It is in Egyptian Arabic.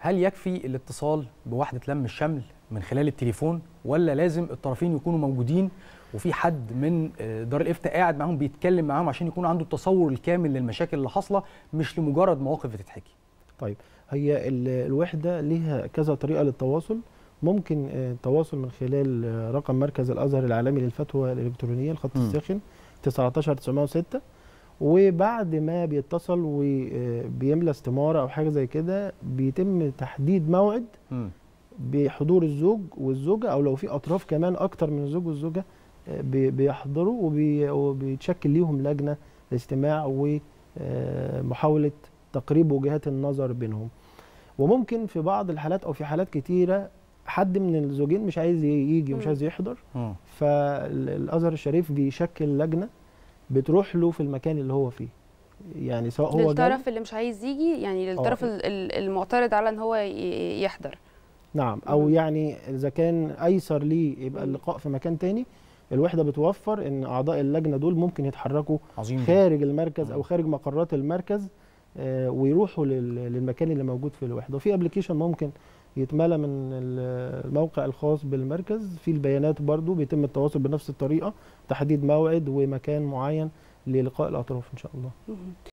هل يكفي الاتصال بوحده لم الشمل من خلال التليفون ولا لازم الطرفين يكونوا موجودين وفي حد من آه، دار الافتاء قاعد معاهم بيتكلم معاهم عشان يكون عنده التصور الكامل للمشاكل اللي حاصله مش لمجرد مواقف بتتحكي طيب هي ال- الوحده ليها كذا طريقه للتواصل ممكن آه، التواصل من خلال آه، رقم مركز الازهر العالمي للفتوى الالكترونيه الخط مم. الساخن 19906 وبعد ما بيتصل وبيملى استماره او حاجه زي كده بيتم تحديد موعد مم. بحضور الزوج والزوجه او لو في اطراف كمان اكتر من الزوج والزوجه آه، بي- بيحضروا وبي- وبيتشكل ليهم لجنه لاستماع ومحاوله تقريب وجهات النظر بينهم وممكن في بعض الحالات او في حالات كتيره حد من الزوجين مش عايز يجي ومش مم. عايز يحضر مم. فالازهر الشريف بيشكل لجنه بتروح له في المكان اللي هو فيه يعني سواء هو جاي للطرف اللي مش عايز يجي يعني للطرف آه. ال- ال- المعترض على ان هو ي- يحضر نعم او مم. يعني اذا كان ايسر ليه يبقى مم. اللقاء في مكان تاني الوحده بتوفر ان اعضاء اللجنه دول ممكن يتحركوا عظيم جداً. خارج المركز او مم. خارج مقرات المركز آه، ويروحوا لل- للمكان اللي موجود في الوحده وفي ابلكيشن ممكن يتملى من ال- الموقع الخاص بالمركز في البيانات برضو بيتم التواصل بنفس الطريقه تحديد موعد ومكان معين للقاء الاطراف ان شاء الله مهم.